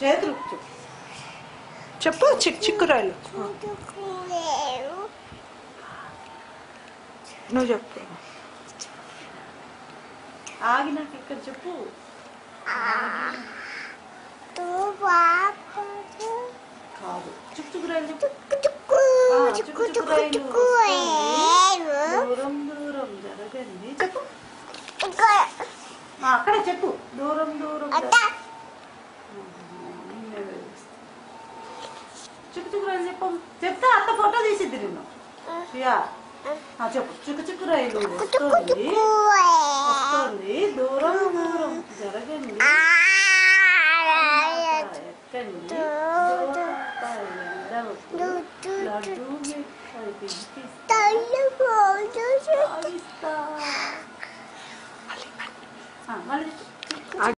చేతులు చెప్పు చెప్పు చిక్ చిక్కురాయలు నువ్వు చెప్పు ఆగి నాకు ఇక్కడ చెప్పు కాదు చిక్ చిక్కురాయలు చెప్పు దూరం దూరం జరగండి చెప్పు ఆ, అక్కడే చెప్పు దూరం దూరం జరగ- నిన్నే వేధిస్తా. చిక్కు చిక్కు రైలు చెప్పు చెప్తే అత్త ఫోటో తీసిద్ది నిన్ను యా ఆ, చెప్పు చిక్కు చిక్కు రైలు వస్తుంది వస్తుంది దూరం దూరం జరగండి ఎక్కండి దూరం ఎడవకు. లడ్డు మిఠాయి తినిపిస్తా. తాగిస్తా. ఆ, మళ్ళీ చెప్పు.